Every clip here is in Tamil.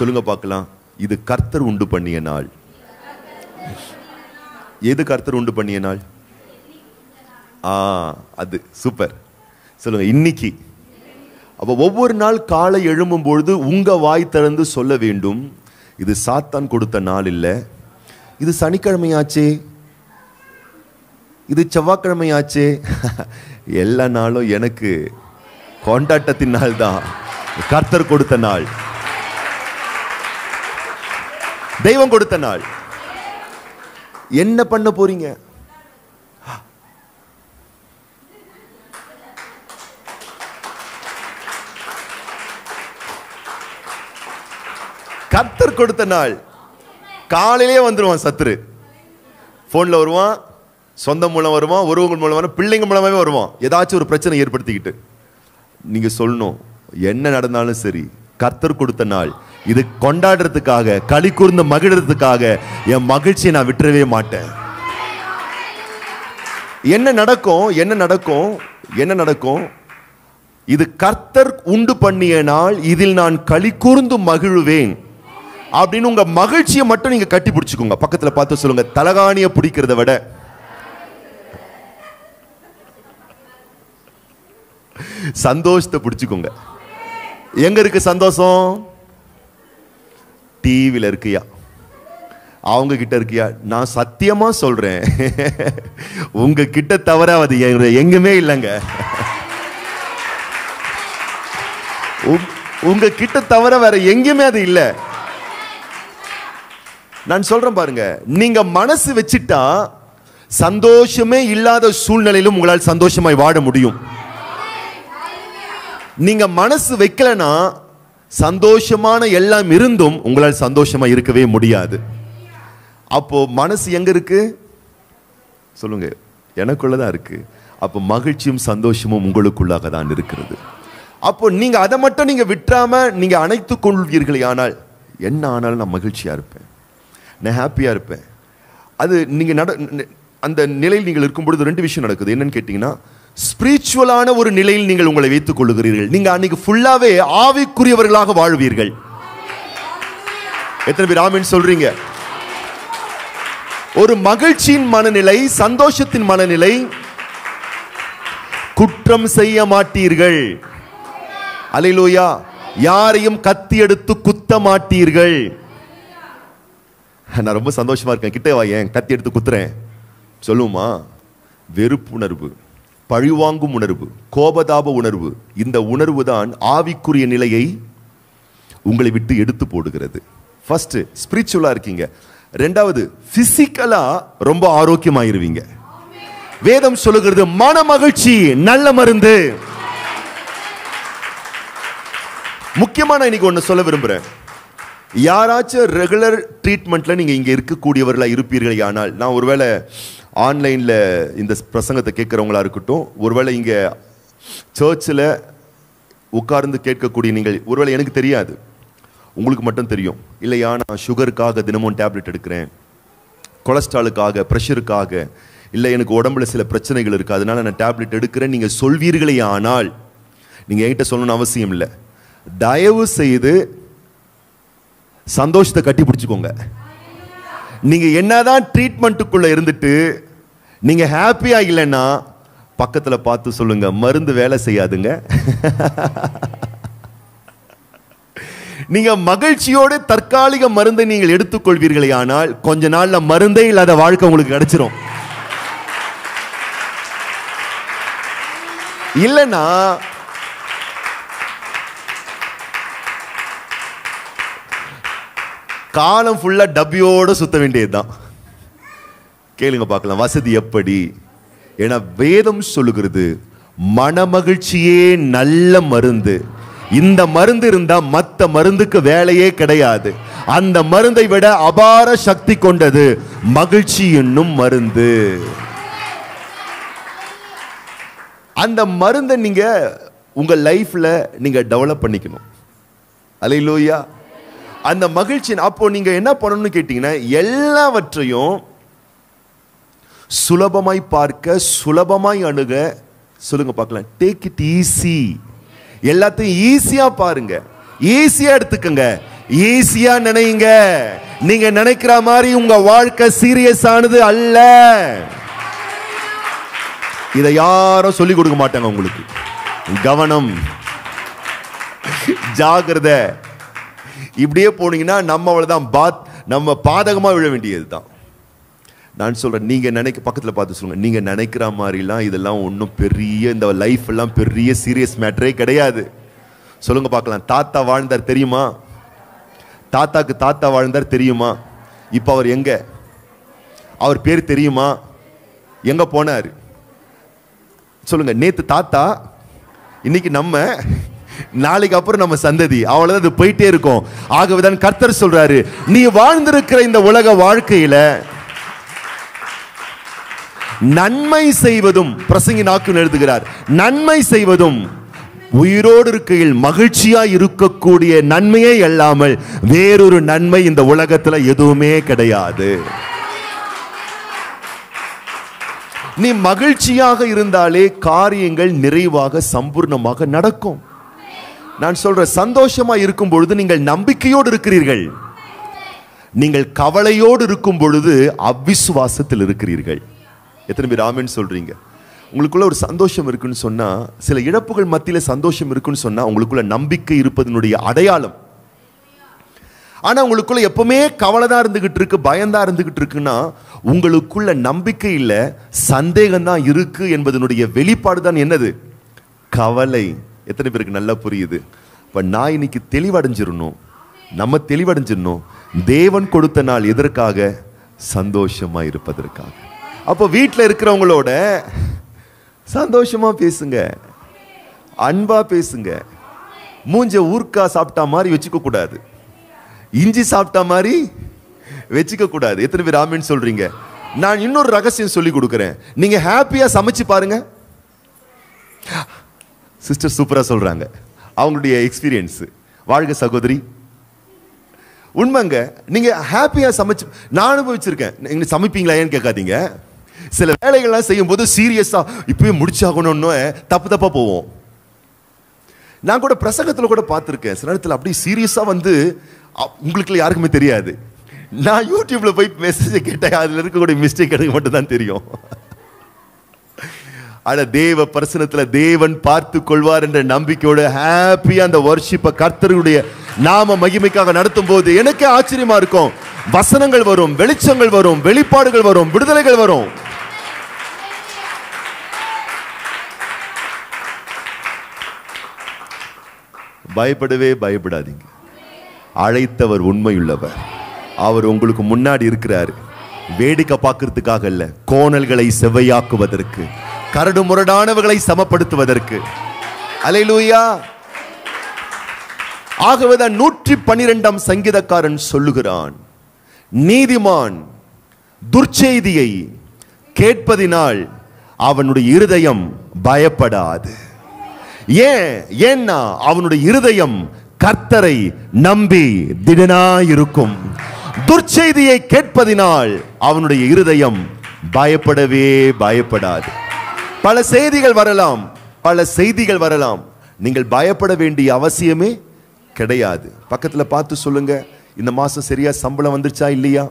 சொல்லுங்க பார்க்கலாம் இது கர்த்தர் உண்டு பண்ணிய நாள் எது கர்த்தர் உண்டு பண்ணிய நாள் ஆ அது சூப்பர் சொல்லுங்க இன்னைக்கு அப்போ ஒவ்வொரு நாள் காலை எழும்பும் பொழுது உங்க வாய் திறந்து சொல்ல வேண்டும் இது சாத்தான் கொடுத்த நாள் இல்லை இது சனிக்கிழமையாச்சே இது செவ்வாய்க்கிழமையாச்சே எல்லா நாளும் எனக்கு கொண்டாட்டத்தின் நாள் தான் கர்த்தர் கொடுத்த நாள் தெய்வம் கொடுத்த நாள் என்ன பண்ண போறீங்க கர்த்தர் கொடுத்த நாள் காலையிலே வந்துருவான் சத்துரு ஃபோனில் வருவான் சொந்தம் மூலம் வருவான் உறவுகள் மூலம் வரும் பிள்ளைங்க மூலமாவே வருவான் ஏதாச்சும் ஒரு பிரச்சனை ஏற்படுத்திக்கிட்டு நீங்க சொல்லணும் என்ன நடந்தாலும் சரி கர்த்தர் கொடுத்த நாள் இது கொண்டாடுறதுக்காக களி கூர்ந்து மகிழ்றதுக்காக என் மகிழ்ச்சியை நான் விட்டுறவே மாட்டேன் என்ன நடக்கும் என்ன நடக்கும் என்ன நடக்கும் இது கர்த்தர் உண்டு பண்ணிய நாள் இதில் நான் களி கூர்ந்து மகிழுவேன் அப்படின்னு உங்க மகிழ்ச்சியை மட்டும் நீங்க கட்டி பிடிச்சுக்கோங்க பக்கத்துல பார்த்து சொல்லுங்க தலகாணிய பிடிக்கிறத விட சந்தோஷத்தை பிடிச்சுக்கோங்க எங்க இருக்கு சந்தோஷம் டிவில இருக்கியா அவங்க கிட்ட இருக்கியா நான் சத்தியமா சொல்றேன் உங்க கிட்ட தவிர அது எங்க- எங்குமே இல்லைங்க உங்- உங்க கிட்ட தவிர வேற எங்கேயுமே அது இல்ல நான் சொல்றேன் பாருங்க நீங்க மனசு வச்சிட்டா சந்தோஷமே இல்லாத சூழ்நிலையிலும் உங்களால் சந்தோஷமாய் வாழ முடியும் நீங்க மனசு வைக்கலனா சந்தோஷமான எல்லாம் இருந்தும் உங்களால் சந்தோஷமா இருக்கவே முடியாது அப்போ மனசு எங்க இருக்கு சொல்லுங்க எனக்குள்ளதான் இருக்கு அப்போ மகிழ்ச்சியும் சந்தோஷமும் உங்களுக்குள்ளாக தான் இருக்கிறது அப்போ நீங்க அதை மட்டும் நீங்க விட்டுறாம நீங்க அணைத்துக் கொள்வீர்களே ஆனால் என்ன ஆனாலும் நான் மகிழ்ச்சியா இருப்பேன் நான் ஹாப்பியா இருப்பேன் அது நீங்க நட ந- அந்த நிலையில் நீங்கள் இருக்கும் பொழுது ரெண்டு விஷயம் நடக்குது என்னன்னு கேட்டீங்கன்னா ஸ்பிரிச்சுவலான ஒரு நிலையில் நீங்கள் உங்களை வைத்துக் கொள்ளுகிறீர்கள் நீங்க அன்னைக்கு ஃபுல்லாவே ஆவிக்குரியவர்களாக வாழ்வீர்கள் எத்தனை பேர் ஆமீன் சொல்றீங்க ஒரு மகிழ்ச்சியின் மனநிலை சந்தோஷத்தின் மனநிலை குற்றம் செய்ய மாட்டீர்கள் அலையிலோயா யாரையும் கத்தி எடுத்து குத்த மாட்டீர்கள் நான் ரொம்ப சந்தோஷமா இருக்கேன் கிட்டே வா ஏன் கத்தி எடுத்து குத்துறேன் சொல்லுமா வெறுப்புணர்வு பழிவாங்கும் உணர்வு கோபதாப உணர்வு இந்த உணர்வு தான் ஆவிக்குரிய நிலையை உங்களை விட்டு எடுத்து போடுகிறது ஃபர்ஸ்ட் ஸ்பிரிச்சுவலா இருக்கீங்க ரெண்டாவது பிசிக்கலா ரொம்ப ஆரோக்கியமாயிருவீங்க வேதம் சொல்லுகிறது மன மகிழ்ச்சி நல்ல மருந்து முக்கியமா நான் இன்னைக்கு ஒன்று சொல்ல விரும்புறேன் யாராச்சும் ரெகுலர் ட்ரீட்மெண்ட்ல நீங்க இங்க இருக்கக்கூடியவர்களா இருப்பீர்கள் ஆனால் நான் ஒருவேளை ஆன்லைன்ல இந்த பிரசங்கத்தை கேட்கறவங்களா இருக்கட்டும் ஒருவேளை இங்க சர்ச்சில் உட்கார்ந்து கேட்கக்கூடிய நீங்கள் ஒருவேளை எனக்கு தெரியாது உங்களுக்கு மட்டும் தெரியும் இல்லையா நான் சுகருக்காக தினமும் டேப்லெட் எடுக்கிறேன் கொலஸ்ட்ராலுக்காக ப்ரெஷருக்காக இல்லை எனக்கு உடம்புல சில பிரச்சனைகள் இருக்குது அதனால நான் டேப்லெட் எடுக்கிறேன் நீங்கள் சொல்வீர்களே ஆனால் நீங்கள் என்கிட்ட சொல்லணும்னு அவசியம் இல்லை தயவு செய்து சந்தோஷத்தை கட்டி பிடிச்சுக்கோங்க நீங்க என்னதான் ட்ரீட்மெண்ட்டுக்குள்ள இருந்துட்டு நீங்க ஹாப்பியா இல்லைன்னா பக்கத்துல பார்த்து சொல்லுங்க மருந்து வேலை செய்யாதுங்க நீங்க மகிழ்ச்சியோட தற்காலிக மருந்தை நீங்கள் எடுத்துக்கொள்வீர்களே ஆனால் கொஞ்ச நாள்ல மருந்தே இல்லாத வாழ்க்கை உங்களுக்கு கிடைச்சிரும் இல்லைன்னா காலம் ஃபுல்லா டப்பியோட சுத்த வேண்டியதுதான் கேளுங்க பார்க்கலாம் வசதி எப்படி ஏன்னா வேதம் சொல்லுகிறது மனமகிழ்ச்சியே நல்ல மருந்து இந்த மருந்து இருந்தா மத்த மருந்துக்கு வேலையே கிடையாது அந்த மருந்தை விட அபார சக்தி கொண்டது மகிழ்ச்சி என்னும் மருந்து அந்த மருந்தை நீங்க உங்க லைஃப்ல நீங்க டெவலப் பண்ணிக்கணும் அலையிலோயா அந்த மகிழ்ச்சி அப்போ நீங்க என்ன பண்ணணும்னு கேட்டீங்கன்னா எல்லாவற்றையும் சுலபமாய் பார்க்க சுலபமாய் அணுக சொல்லுங்க பார்க்கலாம் டேக் இட் ஈஸி எல்லாத்தையும் ஈஸியா பாருங்க ஈஸியா எடுத்துக்கங்க ஈஸியா நினைங்க நீங்க நினைக்கிற மாதிரி உங்க வாழ்க்கை சீரியஸ் ஆனது அல்ல இதை யாரும் சொல்லிக் கொடுக்க மாட்டாங்க உங்களுக்கு கவனம் ஜாகிரதை இப்படியே போனீங்கன்னா நம்ம அவ்வளவுதான் பாத் நம்ம பாதகமா விழ வேண்டியது தான் நான் சொல்றேன் நீங்க நினைக்க பக்கத்துல பார்த்து சொல்லுங்க நீங்க நினைக்கிற மாதிரிலாம் இதெல்லாம் ஒன்றும் பெரிய இந்த லைஃப் எல்லாம் பெரிய சீரியஸ் மேட்டரே கிடையாது சொல்லுங்க பார்க்கலாம் தாத்தா வாழ்ந்தார் தெரியுமா தாத்தாக்கு தாத்தா வாழ்ந்தார் தெரியுமா இப்போ அவர் எங்க அவர் பேர் தெரியுமா எங்க போனார் சொல்லுங்க நேத்து தாத்தா இன்னைக்கு நம்ம நாளைக்கு அப்புறம் நம்ம சந்ததி அவ்வளவுதான் அது போயிட்டே இருக்கும் ஆகவேதான் கர்த்தர் சொல்றாரு நீ வாழ்ந்திருக்கிற இந்த உலக வாழ்க்கையில நன்மை செய்வதும் பிரசங்கி நாக்கு எழுதுகிறார் நன்மை செய்வதும் உயிரோடு இருக்கையில் மகிழ்ச்சியா இருக்கக்கூடிய நன்மையே அல்லாமல் வேறொரு நன்மை இந்த உலகத்துல எதுவுமே கிடையாது நீ மகிழ்ச்சியாக இருந்தாலே காரியங்கள் நிறைவாக சம்பூர்ணமாக நடக்கும் நான் சொல்ற சந்தோஷமா இருக்கும் பொழுது நீங்கள் நம்பிக்கையோடு இருக்கிறீர்கள் நீங்கள் கவலையோடு இருக்கும் பொழுது அவ்விசுவாசத்தில் இருக்கிறீர்கள் எத்தனை பேர் ஆமென்னு சொல்றீங்க உங்களுக்குள்ள ஒரு சந்தோஷம் இருக்குன்னு சொன்னா சில இழப்புகள் மத்தியில சந்தோஷம் இருக்குன்னு சொன்னா உங்களுக்குள்ள நம்பிக்கை இருப்பதனுடைய அடையாளம் ஆனா உங்களுக்குள்ள எப்பவுமே கவலை தான் இருந்துகிட்டு இருக்கு பயம்தான் இருந்துகிட்டு இருக்குன்னா உங்களுக்குள்ள நம்பிக்கை இல்ல சந்தேகம் தான் இருக்கு என்பதனுடைய வெளிப்பாடு தான் என்னது கவலை எத்தனை பேருக்கு நல்லா புரியுது இப்ப நான் இன்னைக்கு தெளிவடைஞ்சிடணும் நம்ம தெளிவடைஞ்சிடணும் தேவன் கொடுத்த நாள் எதற்காக சந்தோஷமா இருப்பதற்காக அப்போ வீட்டில் இருக்கிறவங்களோட சந்தோஷமா பேசுங்க அன்பா பேசுங்க மூஞ்ச ஊர்க்கா சாப்பிட்டா மாதிரி வச்சுக்க கூடாது இஞ்சி சாப்பிட்டா மாதிரி வச்சுக்க கூடாது எத்தனை பேர் ஆமின்னு சொல்றீங்க நான் இன்னொரு ரகசியம் சொல்லி கொடுக்குறேன் நீங்க ஹாப்பியா சமைச்சு பாருங்க சிஸ்டர் சூப்பரா சொல்றாங்க அவங்களுடைய எக்ஸ்பீரியன்ஸ் வாழ்க சகோதரி உண்மைங்க நீங்க ஹாப்பியா சமைச்சு நான் அனுபவிச்சிருக்கேன் நீங்க சமைப்பீங்களா ஏன்னு கேட்காதீங்க சில வேலைகள்லாம் செய்யும் போது சீரியஸா இப்பயே முடிச்சாகணும்னு தப்பு தப்பா போவோம் நான் கூட பிரசங்கத்துல கூட பார்த்துருக்கேன் சில நேரத்தில் அப்படியே சீரியஸா வந்து அ- உங்களுக்கு யாருக்குமே தெரியாது நான் யூடியூப்ல போய் மெசேஜ் கேட்டேன் அதுல இருக்கக்கூடிய மிஸ்டேக் எனக்கு மட்டும் தான் தெரியும் ஆனா தேவ பிரசனத்துல தேவன் பார்த்து கொள்வார் என்ற நம்பிக்கையோட ஹாப்பியா அந்த வர்ஷிப்பை கர்த்தருடைய நாம மகிமைக்காக நடத்தும் போது எனக்கே ஆச்சரியமா இருக்கும் வசனங்கள் வரும் வெளிச்சங்கள் வரும் வெளிப்பாடுகள் வரும் விடுதலைகள் வரும் பயப்படவே பயப்படாதீங்க அழைத்தவர் உண்மையுள்ளவர் அவர் உங்களுக்கு முன்னாடி இருக்கிறார் வேடிக்கை பார்க்கறதுக்காக அல்ல கோணல்களை செவ்வையாக்குவதற்கு கரடு முரடானவர்களை சமப்படுத்துவதற்கு அலையிலூயா ஆகவேதான் நூற்றி பன்னிரெண்டாம் சங்கீதக்காரன் சொல்லுகிறான் நீதிமான் துர்ச்செய்தியை கேட்பதினால் அவனுடைய இருதயம் பயப்படாது ஏன் ஏன்னா அவனுடைய இருதயம் கர்த்தரை நம்பி திடனாயிருக்கும் துர்ச்செய்தியை கேட்பதினால் அவனுடைய இருதயம் பயப்படவே பயப்படாது பல செய்திகள் வரலாம் பல செய்திகள் வரலாம் நீங்கள் பயப்பட வேண்டிய அவசியமே கிடையாது பக்கத்துல பார்த்து சொல்லுங்க இந்த மாசம் சரியா சம்பளம் வந்துருச்சா இல்லையா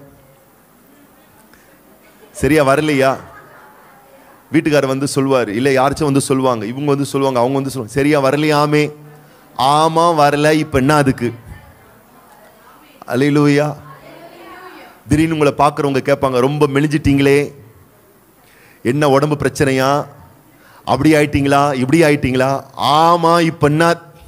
சரியா வரலையா வீட்டுக்காரர் வந்து சொல்வார் இல்ல யாராச்சும் வந்து சொல்லுவாங்க இவங்க வந்து சொல்லுவாங்க அவங்க வந்து சொல்லுவாங்க சரியா வரலையாமே ஆமா வரல இப்ப என்ன அதுக்கு அலையிலூயா திடீர்னு உங்களை பார்க்குறவங்க கேட்பாங்க ரொம்ப மெலிஞ்சிட்டீங்களே என்ன உடம்பு பிரச்சனையா அப்படி ஆயிட்டீங்களா இப்படி ஆயிட்டீங்களா ஆமா இப்ப என்ன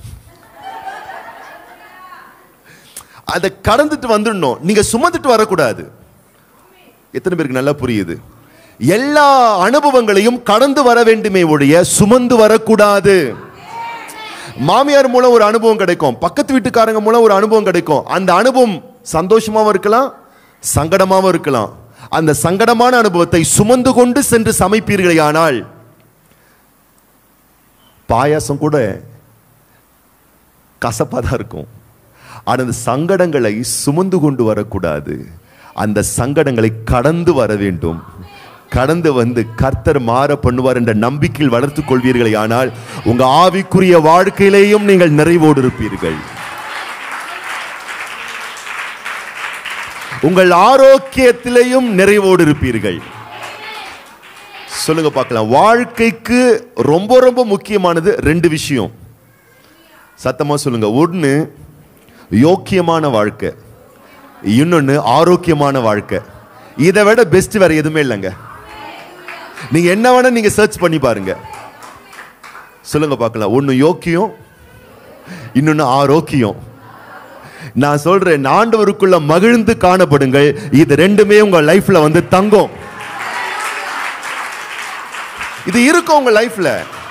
அதை கடந்துட்டு வந்துடணும் நீங்க சுமந்துட்டு வரக்கூடாது எத்தனை பேருக்கு நல்லா புரியுது எல்லா அனுபவங்களையும் கடந்து வர வேண்டுமே ஒழிய சுமந்து வரக்கூடாது மாமியார் மூலம் ஒரு அனுபவம் கிடைக்கும் பக்கத்து வீட்டுக்காரங்க மூலம் ஒரு அனுபவம் கிடைக்கும் அந்த அனுபவம் சந்தோஷமாவும் இருக்கலாம் சங்கடமாவும் இருக்கலாம் அந்த சங்கடமான அனுபவத்தை சுமந்து கொண்டு சென்று சமைப்பீர்களே ஆனால் பாயாசம் கூட கசப்பாக தான் இருக்கும் ஆனால் அந்த சங்கடங்களை சுமந்து கொண்டு வரக்கூடாது அந்த சங்கடங்களை கடந்து வர வேண்டும் கடந்து வந்து கர்த்தர் மாற பண்ணுவார் என்ற நம்பிக்கையில் வளர்த்துக் கொள்வீர்களே ஆனால் உங்க ஆவிக்குரிய வாழ்க்கையிலேயும் நீங்கள் நிறைவோடு இருப்பீர்கள் உங்கள் ஆரோக்கியத்திலேயும் நிறைவோடு இருப்பீர்கள் சொல்லுங்க பார்க்கலாம் வாழ்க்கைக்கு ரொம்ப ரொம்ப முக்கியமானது ரெண்டு விஷயம் சத்தமா சொல்லுங்க ஒன்று யோக்கியமான வாழ்க்கை இன்னொன்று ஆரோக்கியமான வாழ்க்கை இதை விட பெஸ்ட் வேற எதுவுமே இல்லைங்க நீங்க என்ன வேணா நீங்க சர்ச் பண்ணி பாருங்க சொல்லுங்க பார்க்கலாம் ஒன்று யோக்கியம் இன்னொன்று ஆரோக்கியம் நான் சொல்றேன் ஆண்டவருக்குள்ள மகிழ்ந்து காணப்படுங்கள் இது ரெண்டுமே உங்க லைஃப்ல வந்து தங்கும் இது இருக்கும் உங்க லைஃப்ல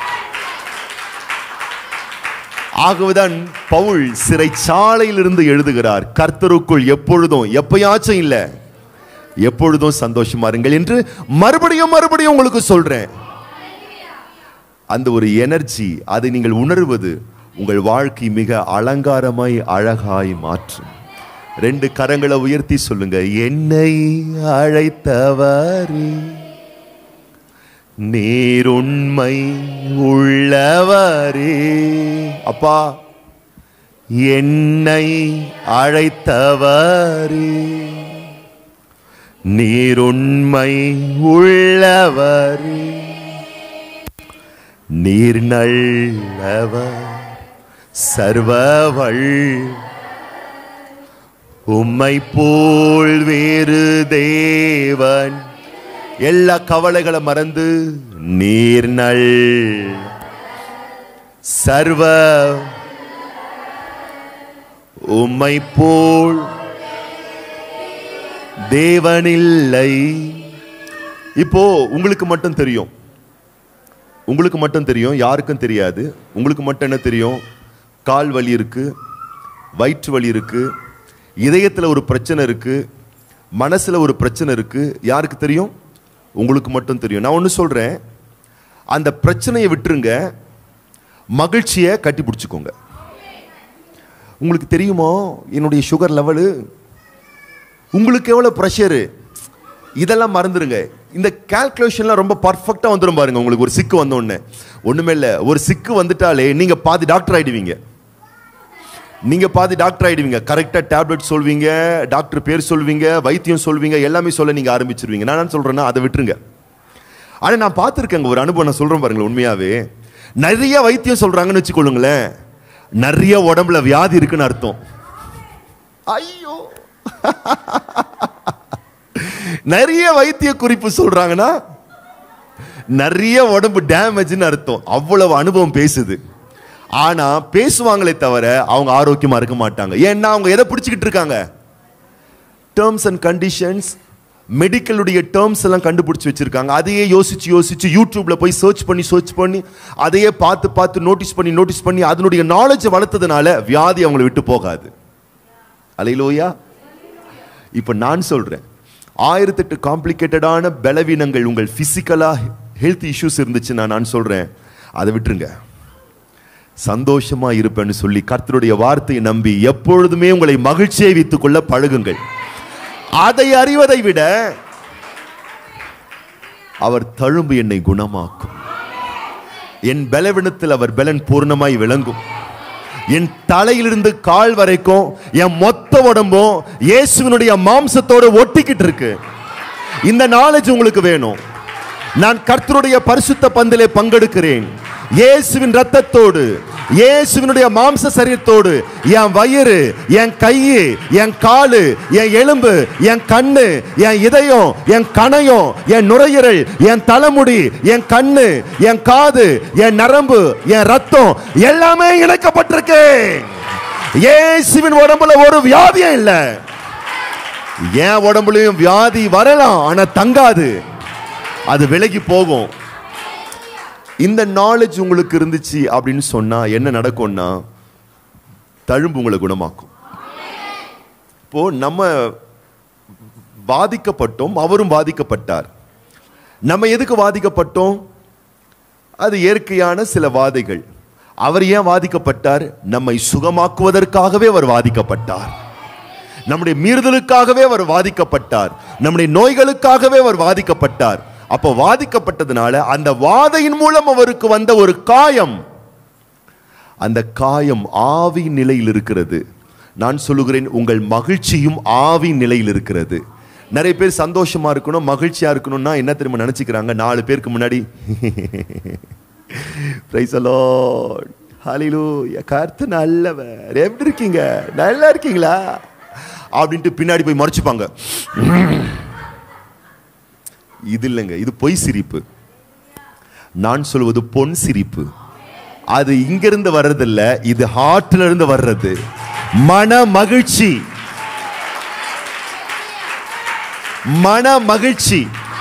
ஆகவேதான் பவுல் சிறைச்சாலையிலிருந்து எழுதுகிறார் கர்த்தருக்குள் எப்பொழுதும் எப்பயாச்சும் இல்ல எப்பொழுதும் சந்தோஷமா இருங்கள் என்று மறுபடியும் மறுபடியும் உங்களுக்கு சொல்றேன் அந்த ஒரு எனர்ஜி அதை நீங்கள் உணர்வது உங்கள் வாழ்க்கை மிக அலங்காரமாய் அழகாய் மாற்றும் ரெண்டு கரங்களை உயர்த்தி சொல்லுங்க என்னை அழைத்தவரே நீர் உண்மை உள்ளவரே அப்பா என்னை அழைத்தவரே நீர் உண்மை உள்ளவரே நீர் நல்லவர் சர்வவள் உம்மை போல் வேறு தேவன் எல்லா கவலைகளை மறந்து நீர் நல் சர்வ உம்மை போல் தேவனில்லை இப்போ உங்களுக்கு மட்டும் தெரியும் உங்களுக்கு மட்டும் தெரியும் யாருக்கும் தெரியாது உங்களுக்கு மட்டும் என்ன தெரியும் கால் வலி இருக்கு வயிற்று வலி இருக்கு இதயத்துல ஒரு பிரச்சனை இருக்கு மனசுல ஒரு பிரச்சனை இருக்கு யாருக்கு தெரியும் உங்களுக்கு மட்டும் தெரியும் நான் ஒன்று சொல்றேன் அந்த பிரச்சனையை விட்டுருங்க மகிழ்ச்சியை கட்டி பிடிச்சிக்கோங்க உங்களுக்கு தெரியுமோ என்னுடைய சுகர் லெவலு உங்களுக்கு எவ்வளோ ப்ரெஷரு இதெல்லாம் மறந்துடுங்க இந்த கால்குலேஷன்லாம் ரொம்ப பர்ஃபெக்டாக வந்துடும் பாருங்க உங்களுக்கு ஒரு சிக்கு வந்த உடனே ஒன்றுமே இல்லை ஒரு சிக்கு வந்துட்டாலே நீங்கள் பாதி டாக்டர் ஆயிடுவீங்க நீங்க பாதி டாக்டர் ஆயிடுவீங்க கரெக்டா டேப்லெட் சொல்வீங்க டாக்டர் பேர் சொல்வீங்க வைத்தியம் சொல்வீங்க எல்லாமே சொல்ல நீங்க ஆரம்பிச்சிருவீங்க நான் என்ன சொல்றேன்னா அதை விட்டுருங்க ஆனா நான் பார்த்துருக்கேங்க ஒரு அனுபவம் நான் சொல்றேன் பாருங்களேன் உண்மையாவே நிறைய வைத்தியம் சொல்றாங்கன்னு வச்சுக்கொள்ளுங்களேன் நிறைய உடம்புல வியாதி இருக்குன்னு அர்த்தம் ஐயோ நிறைய வைத்திய குறிப்பு சொல்றாங்கன்னா நிறைய உடம்பு டேமேஜ்னு அர்த்தம் அவ்வளவு அனுபவம் பேசுது ஆனா பேசுவாங்களே தவிர அவங்க ஆரோக்கியமா இருக்க மாட்டாங்க ஏன்னா அவங்க எதை பிடிச்சிக்கிட்டு இருக்காங்க டேர்ம்ஸ் அண்ட் கண்டிஷன்ஸ் மெடிக்கலுடைய டேர்ம்ஸ் எல்லாம் கண்டுபிடிச்சு வச்சிருக்காங்க அதையே யோசிச்சு யோசிச்சு யூடியூப்ல போய் சர்ச் பண்ணி சர்ச் பண்ணி அதையே பார்த்து பார்த்து நோட்டீஸ் பண்ணி நோட்டீஸ் பண்ணி அதனுடைய நாலேஜ் வளர்த்ததுனால வியாதி அவங்களை விட்டு போகாது அலையிலோயா இப்போ நான் சொல்றேன் ஆயிரத்தெட்டு காம்ப்ளிகேட்டடான பலவீனங்கள் உங்கள் பிசிக்கலா ஹெல்த் இஷ்யூஸ் இருந்துச்சுன்னா நான் சொல்றேன் அதை விட்டுருங்க சந்தோஷமா இருப்பேன்னு சொல்லி கர்த்தருடைய வார்த்தையை நம்பி எப்பொழுதுமே உங்களை மகிழ்ச்சியை வைத்துக் கொள்ள பழகுங்கள் அதை அறிவதை விட அவர் தழும்பு என்னை குணமாக்கும் என் பலவீனத்தில் அவர் பலன் பூர்ணமாய் விளங்கும் என் தலையிலிருந்து கால் வரைக்கும் என் மொத்த உடம்பும் இயேசுவினுடைய மாம்சத்தோட ஒட்டிக்கிட்டு இருக்கு இந்த நாலேஜ் உங்களுக்கு வேணும் நான் கர்த்தருடைய பரிசுத்த பந்திலே பங்கெடுக்கிறேன் இயேசுவின் ரத்தத்தோடு இயேசுவினுடைய மாம்ச சரீரத்தோடு என் வயிறு என் கை என் காலு என் எலும்பு என் கண்ணு என் இதயம் என் கணையம் என் நுரையீரல் என் தலைமுடி என் கண்ணு என் காது என் நரம்பு என் ரத்தம் எல்லாமே இணைக்கப்பட்டிருக்கு இயேசுவின் உடம்புல ஒரு வியாதியும் இல்லை என் உடம்புலயும் வியாதி வரலாம் ஆனா தங்காது அது விலகி போகும் இந்த நாலேஜ் உங்களுக்கு இருந்துச்சு அப்படின்னு சொன்னா என்ன நடக்கும்னா தழும்பு உங்களை குணமாக்கும் இப்போ நம்ம பாதிக்கப்பட்டோம் அவரும் பாதிக்கப்பட்டார் நம்ம எதுக்கு பாதிக்கப்பட்டோம் அது இயற்கையான சில வாதைகள் அவர் ஏன் வாதிக்கப்பட்டார் நம்மை சுகமாக்குவதற்காகவே அவர் வாதிக்கப்பட்டார் நம்முடைய மீறுதலுக்காகவே அவர் வாதிக்கப்பட்டார் நம்முடைய நோய்களுக்காகவே அவர் வாதிக்கப்பட்டார் அப்போ வாதிக்கப்பட்டதுனால அந்த வாதையின் மூலம் அவருக்கு வந்த ஒரு காயம் அந்த காயம் ஆவி நிலையில் இருக்கிறது நான் சொல்லுகிறேன் உங்கள் மகிழ்ச்சியும் ஆவி நிலையில் இருக்கிறது நிறைய பேர் சந்தோஷமா இருக்கணும் மகிழ்ச்சியா இருக்கணும்னா என்ன தெரியுமா நினைச்சுக்கிறாங்க நாலு பேருக்கு முன்னாடி பிரைஸ் அலாட் ஹalleluya கர்த்த நல்லவர் எப்படி இருக்கீங்க நல்லா இருக்கீங்களா அப்படின்ட்டு பின்னாடி போய் மறைச்சுப்பாங்க இது இல்லைங்க இது பொய் சிரிப்பு நான் சொல்வது பொன் சிரிப்பு அது இங்கிருந்து வர்றதில்ல இது ஹார்ட்ல இருந்து வர்றது மன மகிழ்ச்சி மன மகிழ்ச்சி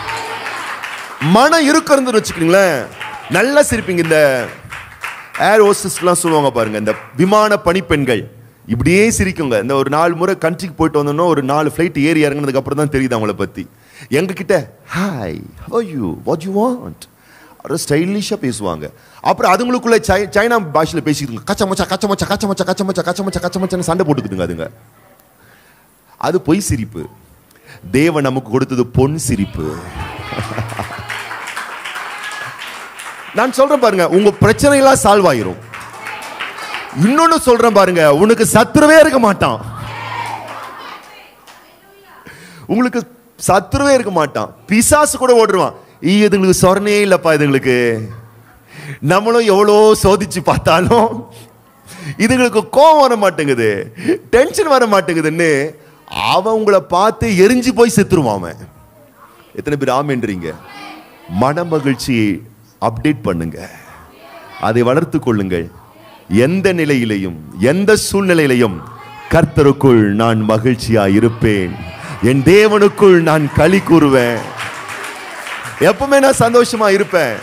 மனம் இருக்கிறது வச்சுக்கோங்களேன் நல்லா சிரிப்பீங்க இந்த ஏர் ஹோஸ்டஸ்லாம் சொல்லுவாங்க பாருங்க இந்த விமான பணிப்பெண்கள் இப்படியே சிரிக்குங்க இந்த ஒரு நாலு முறை கண்ட்ரிக்கு போயிட்டு வந்தோம்னா ஒரு நாலு ஃப்ளைட் ஏறி இறங்குனதுக்கு அப்புறம் தான் தெரியுது அவங்கள பத்தி எங்க கிட்ட hi how you what you want அப்புறம் ஸ்டைலிஷாக பேசுவாங்க அப்புறம் அதுங்களுக்குள்ள சை- சைனா பாஷையில் பேசிக்கிட்டு கச்ச மச்சா கச்ச மச்சா கச்ச மச்சா கச்ச மச்சா கச்ச மச்சா கச்ச மச்சான்னு சண்டை போட்டுக்குதுங்க அதுங்க அது பொய் சிரிப்பு தேவன் நமக்கு கொடுத்தது பொன் சிரிப்பு நான் சொல்றேன் பாருங்க உங்க பிரச்சனையெல்லாம் சால்வ் ஆயிரும் இன்னொன்னு சொல்றேன் பாருங்க உனக்கு சத்துருவே இருக்க மாட்டான் உங்களுக்கு சத்துருவே இருக்க மாட்டான் பிசாசு கூட ஓடுருவான் ஈ இதுங்களுக்கு சொரணே இல்லப்பா இதுங்களுக்கு நம்மளும் எவ்வளோ சோதிச்சு பார்த்தாலும் இதுங்களுக்கு கோவம் வர மாட்டேங்குது டென்ஷன் வர மாட்டேங்குதுன்னு அவன் உங்களை பார்த்து எரிஞ்சு போய் செத்துருவான் அவன் எத்தனை பேர் ஆமென்றீங்க மன மகிழ்ச்சியை அப்டேட் பண்ணுங்க அதை வளர்த்து கொள்ளுங்கள் எந்த நிலையிலையும் எந்த சூழ்நிலையிலையும் கர்த்தருக்குள் நான் மகிழ்ச்சியா இருப்பேன் என் தேவனுக்குள் நான் களி கூறுவேன் எப்பவுமே நான் சந்தோஷமா இருப்பேன்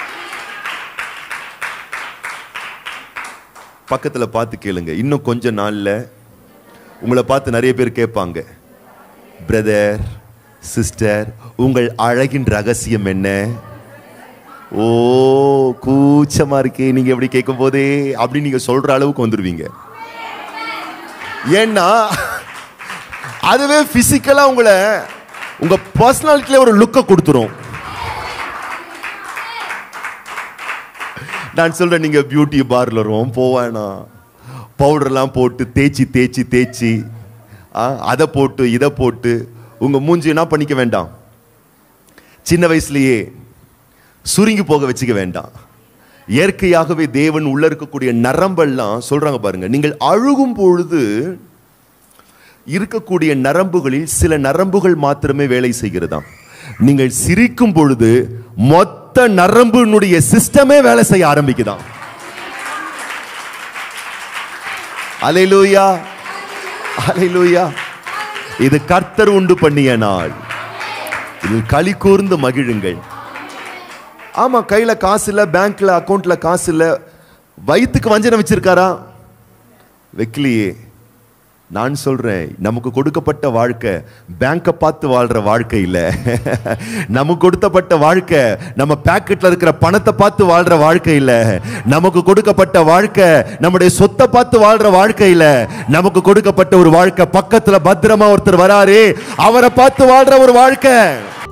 பக்கத்துல பார்த்து கேளுங்க இன்னும் கொஞ்ச நாள்ல உங்களை பார்த்து நிறைய பேர் கேட்பாங்க பிரதர் சிஸ்டர் உங்கள் அழகின் ரகசியம் என்ன ஓ கூச்சமா இருக்கே நீங்க எப்படி கேட்கும் போதே அப்படின்னு நீங்க சொல்ற அளவுக்கு வந்துருவீங்க ஏன்னா அதுவே பிசிக்கலா உங்களை உங்க பர்சனாலிட்டியில ஒரு லுக்கை கொடுத்துரும் நான் சொல்றேன் நீங்க பியூட்டி பார்லரும் போவேனா பவுடர்லாம் போட்டு தேய்ச்சி தேய்ச்சி தேய்ச்சி ஆ, அதை போட்டு இதை போட்டு உங்க மூஞ்சி என்ன பண்ணிக்க வேண்டாம் சின்ன வயசுலயே சுருங்கி போக வச்சுக்க வேண்டாம் இயற்கையாகவே தேவன் உள்ள இருக்கக்கூடிய நரம்பெல்லாம் சொல்றாங்க பாருங்க நீங்கள் அழுகும் பொழுது இருக்கக்கூடிய நரம்புகளில் சில நரம்புகள் மாத்திரமே வேலை செய்கிறதாம் நீங்கள் சிரிக்கும் பொழுது மொத்த நரம்பினுடைய சிஸ்டமே வேலை செய்ய ஆரம்பிக்குதாம் அலையிலூயா அலையிலூயா இது கர்த்தர் உண்டு பண்ணிய நாள் இதில் களி கூர்ந்து மகிழுங்கள் ஆமா கையில காசு இல்ல பேங்க்ல அக்கவுண்ட்ல காசு இல்ல வயிற்றுக்கு வஞ்சனம் வச்சிருக்காரா வைக்கலையே நான் சொல்றேன் நமக்கு கொடுக்கப்பட்ட வாழ்க்கை பேங்கை பார்த்து வாழ்ற வாழ்க்கை இல்ல நமக்கு கொடுக்கப்பட்ட வாழ்க்கை நம்ம பாக்கெட்ல இருக்கிற பணத்தை பார்த்து வாழ்ற வாழ்க்கை இல்ல நமக்கு கொடுக்கப்பட்ட வாழ்க்கை நம்முடைய சொத்தை பார்த்து வாழ்ற வாழ்க்கை இல்ல நமக்கு கொடுக்கப்பட்ட ஒரு வாழ்க்கை பக்கத்துல பத்திரமா ஒருத்தர் வராரு அவரை பார்த்து வாழ்ற ஒரு வாழ்க்கை